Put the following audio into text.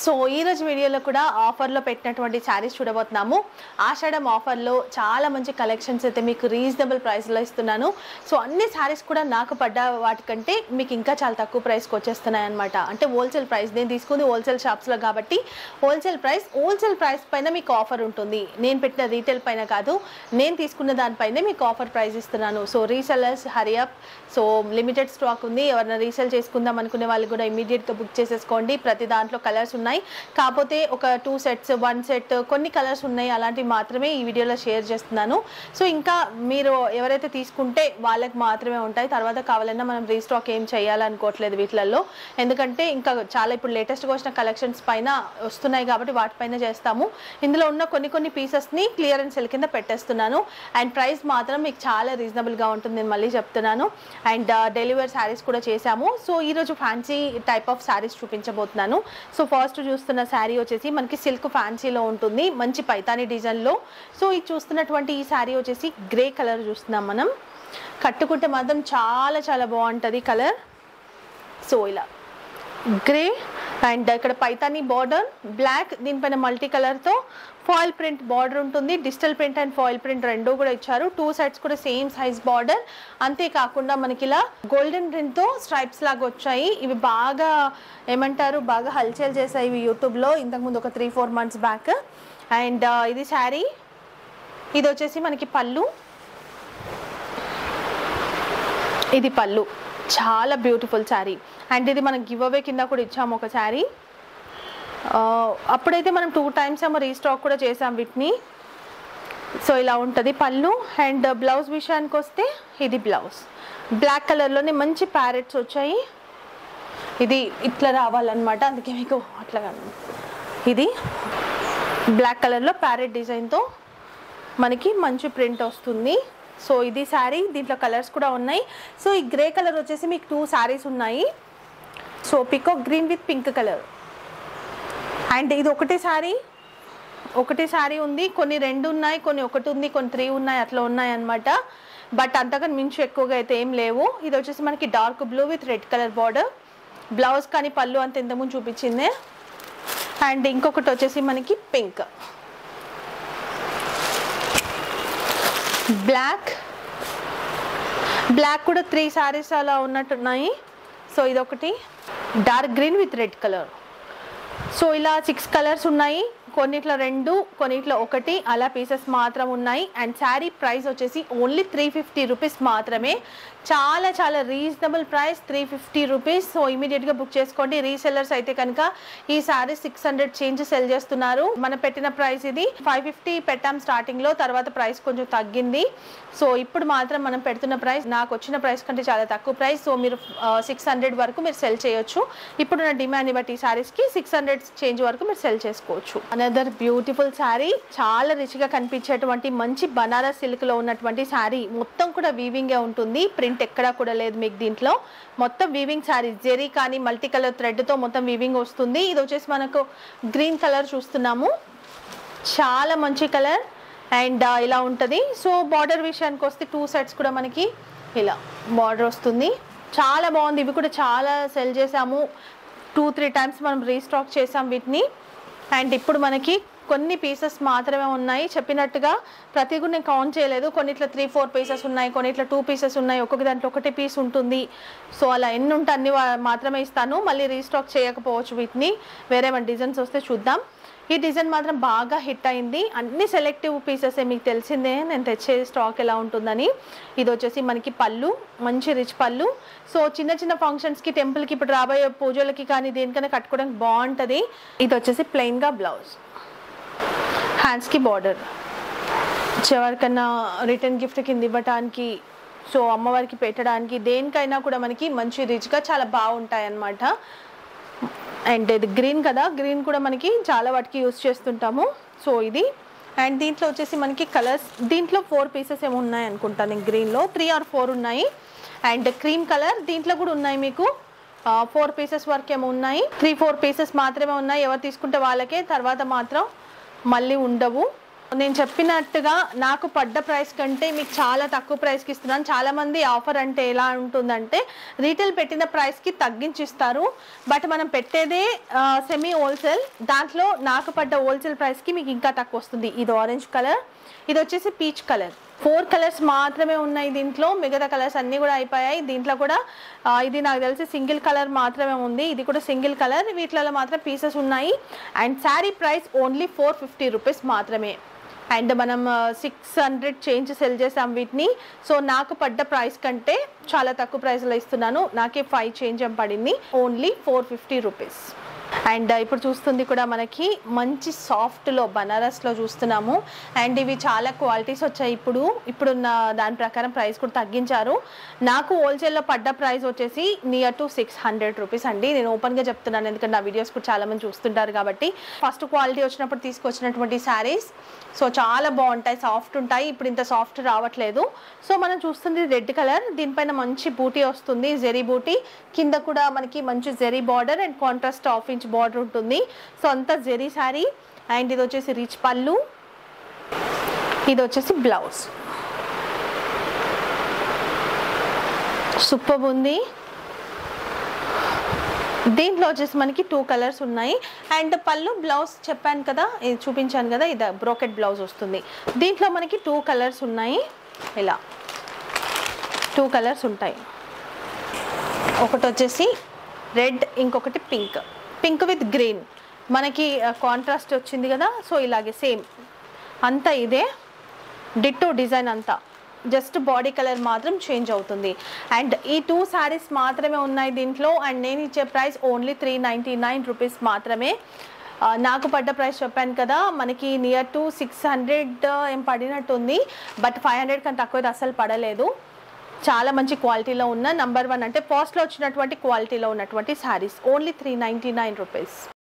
So ఈ రోజు వీడియోలో కూడా ఆఫర్లో పెట్టినటువంటి శారీస్ చూడబోతున్నాము ఆషాఢం ఆఫర్లో చాలా మంచి కలెక్షన్స్ అయితే మీకు రీజనబుల్ ప్రైస్లో ఇస్తున్నాను సో అన్ని శారీస్ కూడా నాకు పడ్డ వాటికంటే మీకు ఇంకా చాలా తక్కువ ప్రైస్కి వచ్చేస్తున్నాయి అనమాట అంటే హోల్సేల్ ప్రైస్ నేను తీసుకుంది హోల్సేల్ షాప్స్లో కాబట్టి హోల్సేల్ ప్రైస్ హోల్సేల్ ప్రైస్ పైన మీకు ఆఫర్ ఉంటుంది నేను పెట్టిన రీటైల్ పైన కాదు నేను తీసుకున్న దానిపైనే మీకు ఆఫర్ ప్రైస్ ఇస్తున్నాను so resellers hurry up so limited stock ఉంది ఎవరైనా రీసేల్ చేసుకుందాం అనుకునే వాళ్ళు కూడా ఇమీడియట్గా బుక్ చేసేసుకోండి ప్రతి దాంట్లో కలర్స్ ఉన్నాయి కాకపోతే ఒక టూ సెట్స్ వన్ సెట్ కొన్ని కలర్స్ ఉన్నాయి అలాంటివి మాత్రమే ఈ వీడియోలో షేర్ చేస్తున్నాను సో ఇంకా మీరు ఎవరైతే తీసుకుంటే వాళ్ళకి మాత్రమే ఉంటాయి తర్వాత కావాలన్నా మనం రీస్టాక్ ఏం చేయాలనుకోవట్లేదు వీటిలలో ఎందుకంటే ఇంకా చాలా ఇప్పుడు లేటెస్ట్గా వచ్చిన కలెక్షన్స్ పైన వస్తున్నాయి కాబట్టి వాటిపైన చేస్తాము ఇందులో ఉన్న కొన్ని కొన్ని పీసెస్ని క్లియరెన్స్ సెల్ కింద పెట్టేస్తున్నాను అండ్ ప్రైస్ మాత్రం మీకు చాలా రీజనబుల్గా ఉంటుంది నేను మళ్ళీ చెప్తున్నాను అండ్ డెలివరీ శారీస్ కూడా చేశాము సో ఈరోజు ఫ్యాన్సీ టైప్ ఆఫ్ శారీస్ చూపించబోతున్నాను సో ఫస్ట్ చూస్తున్న శారీ వచ్చేసి మనకి సిల్క్ ఫ్యాన్సీలో ఉంటుంది మంచి పైతాని డిజైన్లో సో ఇది చూస్తున్నటువంటి ఈ శారీ వచ్చేసి గ్రే కలర్ చూస్తున్నాం మనం కట్టుకుంటే మాత్రం చాలా చాలా బాగుంటుంది కలర్ సో ఇలా గ్రే అండ్ ఇక్కడ పైతాని బార్డర్ బ్లాక్ దీనిపైన మల్టీ కలర్తో ఫాయిల్ ప్రింట్ బార్డర్ ఉంటుంది digital print and foil print రెండు కూడా ఇచ్చారు టూ సైడ్స్ కూడా సేమ్ సైజ్ బార్డర్ అంతేకాకుండా మనకి ఇలా గోల్డెన్ ప్రింట్తో స్ట్రైప్స్ లాగా వచ్చాయి ఇవి బాగా ఏమంటారు బాగా హల్చల్ చేశాయి ఇవి యూట్యూబ్లో ఇంతకుముందు ఒక three four months back and ఇది శారీ ఇది వచ్చేసి మనకి పళ్ళు ఇది పళ్ళు చాలా బ్యూటిఫుల్ శారీ అండ్ ఇది మనం గివ్ అవే కింద కూడా ఇచ్చాము ఒక శారీ అప్పుడైతే మనం టూ టైమ్స్ ఏమో రీస్టాక్ కూడా చేసాం వీటిని సో ఇలా ఉంటుంది పళ్ళు అండ్ బ్లౌజ్ విషయానికి వస్తే ఇది బ్లౌజ్ బ్లాక్ కలర్లోనే మంచి ప్యారెట్స్ వచ్చాయి ఇది ఇట్లా రావాలన్నమాట అందుకే మీకు అట్లా కాదు. ఇది బ్లాక్ కలర్లో ప్యారెట్ డిజైన్తో మనకి మంచి ప్రింట్ వస్తుంది సో ఇది శారీ దీంట్లో కలర్స్ కూడా ఉన్నాయి సో ఈ గ్రే కలర్ వచ్చేసి మీకు టూ శారీస్ ఉన్నాయి సో పికో green with pink colour and ఇది ఒకటే శారీ ఒకటే శారీ ఉంది కొన్ని రెండు ఉన్నాయి కొన్ని ఒకటి ఉంది కొన్ని త్రీ ఉన్నాయి అట్లా ఉన్నాయి అనమాట బట్ అంతగా మించు ఎక్కువగా అయితే ఏం లేవు ఇది వచ్చేసి మనకి dark blue with red colour border blouse కానీ పళ్ళు అంత ఇంతకుముందు చూపించిందే అండ్ ఇంకొకటి వచ్చేసి మనకి పింక్ బ్లాక్ బ్లాక్ కూడా త్రీ శారీస్ అలా ఉన్నట్టున్నాయి సో ఇదొకటి dark green with red colour so ఇలా సిక్స్ కలర్స్ ఉన్నాయి కొన్నిట్లో రెండు కొన్నిట్లో ఒకటి అలా పీసెస్ మాత్రం ఉన్నాయి అండ్ శారీ ప్రైస్ వచ్చేసి ఓన్లీ త్రీ ఫిఫ్టీ రూపీస్ మాత్రమే చాలా చాలా reasonable price three fifty rupees so ఇమీడియట్గా బుక్ చేసుకోండి రీసెల్లర్స్ అయితే కనుక ఈ sari six hundred change sell చేస్తున్నారు మనం పెట్టిన ప్రైస్ ఇది ఫైవ్ ఫిఫ్టీ పెట్టాం స్టార్టింగ్లో తర్వాత ప్రైస్ కొంచెం తగ్గింది సో ఇప్పుడు మాత్రం మనం పెడుతున్న ప్రైస్ నాకు వచ్చిన ప్రైస్ కంటే చాలా తక్కువ ప్రైస్ సో మీరు సిక్స్ హండ్రెడ్ వరకు మీరు సెల్ చేయొచ్చు ఇప్పుడున్న డిమాండ్ని బట్టి ఈ శారీస్కి సిక్స్ హండ్రెడ్ చేంజ్ వరకు మీరు సెల్ చేసుకోవచ్చు అనదర్ బ్యూటిఫుల్ శారీ చాలా రిచ్గా కనిపించేటువంటి మంచి బనారస్ సిల్క్లో ఉన్నటువంటి శారీ మొత్తం కూడా వీవింగే ఉంటుంది ప్రింట్ ఎక్కడా కూడా లేదు మీకు దీంట్లో మొత్తం వీవింగ్ శారీ జెరీ కానీ మల్టీ కలర్ థ్రెడ్తో మొత్తం వీవింగ్ వస్తుంది ఇది వచ్చేసి మనకు గ్రీన్ కలర్ చూస్తున్నాము చాలా మంచి కలర్ అండ్ ఇలా ఉంటుంది సో బార్డర్ విషయానికి వస్తే టూ సెట్స్ కూడా మనకి ఇలా బార్డర్ వస్తుంది చాలా బాగుంది ఇవి కూడా చాలా సెల్ చేసాము టూ త్రీ టైమ్స్ మనం రీస్టాక్ చేసాం వీటిని అండ్ ఇప్పుడు మనకి కొన్ని పీసెస్ మాత్రమే ఉన్నాయి చెప్పినట్టుగా ప్రతి కూడా నేను కౌంట్ చేయలేదు కొన్నిట్లో త్రీ ఫోర్ పీసెస్ ఉన్నాయి కొన్నిట్లో టూ పీసెస్ ఉన్నాయి ఒక్కొక్క దాంట్లో ఒకటే పీస్ ఉంటుంది సో అలా ఎన్ని ఉంటే అన్ని వా- మాత్రమే ఇస్తాను మళ్ళీ రీస్టాక్ చేయకపోవచ్చు వీటిని వేరే మన డిజైన్స్ వస్తే చూద్దాం ఈ డిజైన్ మాత్రం బాగా హిట్ అయింది అన్ని సెలెక్టివ్ పీసెస్ మీకు తెలిసిందే నేను తెచ్చే స్టాక్ ఎలా ఉంటుందని ఇది వచ్చేసి మనకి పళ్ళు మంచి రిచ్ పళ్ళు సో చిన్న చిన్న ఫంక్షన్స్కి టెంపుల్కి ఇప్పుడు రాబోయే పూజలకి కానీ దేనికైనా కట్టుకోవడానికి బాగుంటుంది ఇది వచ్చేసి ప్లెయిన్గా బ్లౌజ్ హ్యాండ్స్కి బార్డర్ ఎవరికన్నా రిటర్న్ గిఫ్ట్ కింద ఇవ్వటానికి సో అమ్మవారికి పెట్టడానికి దేనికైనా కూడా మనకి మంచి రిచ్గా చాలా బాగుంటాయి అన్నమాట అండ్ ఇది గ్రీన్ కదా గ్రీన్ కూడా మనకి చాలా వాటికి యూస్ చేస్తుంటాము సో ఇది అండ్ దీంట్లో వచ్చేసి మనకి కలర్స్ దీంట్లో ఫోర్ పీసెస్ ఏమో ఉన్నాయి అనుకుంటాను నేను గ్రీన్లో త్రీ ఆర్ ఫోర్ ఉన్నాయి అండ్ క్రీమ్ కలర్ దీంట్లో కూడా ఉన్నాయి మీకు ఫోర్ పీసెస్ వరకు ఏమో ఉన్నాయి త్రీ ఫోర్ పీసెస్ మాత్రమే ఉన్నాయి ఎవరు తీసుకుంటే వాళ్ళకే తర్వాత మాత్రం మళ్ళీ ఉండవు నేను చెప్పినట్టుగా నాకు పడ్డ ప్రైస్ కంటే మీకు చాలా తక్కువ ప్రైస్కి ఇస్తున్నాను చాలా మంది ఆఫర్ అంటే ఎలా ఉంటుందంటే రీటైల్ పెట్టిన ప్రైస్కి తగ్గించిస్తారు బట్ మనం పెట్టేదే సెమీ హోల్సేల్ దాంట్లో నాకు పడ్డ హోల్సేల్ ప్రైస్కి మీకు ఇంకా తక్కువ వస్తుంది ఇది ఆరెంజ్ కలర్ ఇది వచ్చేసి పీచ్ కలర్ ఫోర్ కలర్స్ మాత్రమే ఉన్నాయి దీంట్లో మిగతా కలర్స్ అన్నీ కూడా అయిపోయాయి దీంట్లో కూడా ఆ, ఇది నాకు తెలిసి సింగిల్ కలర్ మాత్రమే ఉంది ఇది కూడా సింగిల్ కలర్ వీటిలలో మాత్రం పీసెస్ ఉన్నాయి and sari price only four fifty rupees మాత్రమే అండ్ మనం సిక్స్ హండ్రెడ్ చేంజ్ సెల్ చేసాం వీటిని సో నాకు పడ్డ ప్రైస్ కంటే చాలా తక్కువ ప్రైస్లో ఇస్తున్నాను నాకే ఫైవ్ చేంజ్ ఏం పడింది only four fifty rupees and ఇప్పుడు చూస్తుంది కూడా మనకి మంచి సాఫ్ట్లో బనారస్లో చూస్తున్నాము అండ్ ఇవి చాలా క్వాలిటీస్ వచ్చాయి ఇప్పుడు ఇప్పుడున్న దాని ప్రకారం ప్రైస్ కూడా తగ్గించారు నాకు హోల్సేల్లో పడ్డ ప్రైస్ వచ్చేసి near to six hundred rupees అండి నేను ఓపెన్గా చెప్తున్నాను ఎందుకంటే నా వీడియోస్ కూడా చాలా మంది చూస్తుంటారు కాబట్టి ఫస్ట్ క్వాలిటీ వచ్చినప్పుడు తీసుకొచ్చినటువంటి శారీస్ సో చాలా బాగుంటాయి సాఫ్ట్ ఉంటాయి ఇప్పుడు ఇంత సాఫ్ట్ రావట్లేదు సో మనం చూస్తుంది రెడ్ కలర్ దీనిపైన మంచి బూటీ వస్తుంది జెరీ బూటీ కింద కూడా మనకి మంచి zari border and contrast half inch border ఉంటుంది సో అంతా జెరీ శారీ అండ్ ఇది వచ్చేసి రిచ్ పళ్ళు ఇది వచ్చేసి బ్లౌజ్ సూపర్ ఉంది దీంట్లో వచ్చేసి మనకి టూ కలర్స్ ఉన్నాయి అండ్ పళ్ళు బ్లౌజ్ చెప్పాను కదా ఇది చూపించాను కదా ఇది బ్రోకెట్ బ్లౌజ్ వస్తుంది దీంట్లో మనకి టూ కలర్స్ ఉన్నాయి ఇలా టూ కలర్స్ ఉంటాయి ఒకటి వచ్చేసి రెడ్ ఇంకొకటి పింక్ పింక్ విత్ గ్రీన్ మనకి కాంట్రాస్ట్ వచ్చింది కదా సో ఇలాగే సేమ్ అంతా ఇదే డిట్టో డిజైన్ అంతా జస్ట్ బాడీ కలర్ మాత్రం చేంజ్ అవుతుంది అండ్ ఈ టూ శారీస్ మాత్రమే ఉన్నాయి దీంట్లో అండ్ నేను ఇచ్చే price only three ninety nine rupees మాత్రమే ఆ, నాకు పడ్డ ప్రైస్ చెప్పాను కదా మనకి నియర్ టు సిక్స్ హండ్రెడ్ ఏం పడినట్టుంది బట్ ఫైవ్ హండ్రెడ్ కంటే తక్కువ అయితే అస్సలు పడలేదు చాలా మంచి క్వాలిటీలో ఉన్న నంబర్ వన్ అంటే ఫస్ట్లో వచ్చినటువంటి క్వాలిటీలో ఉన్నటువంటి saris only three ninety nine rupees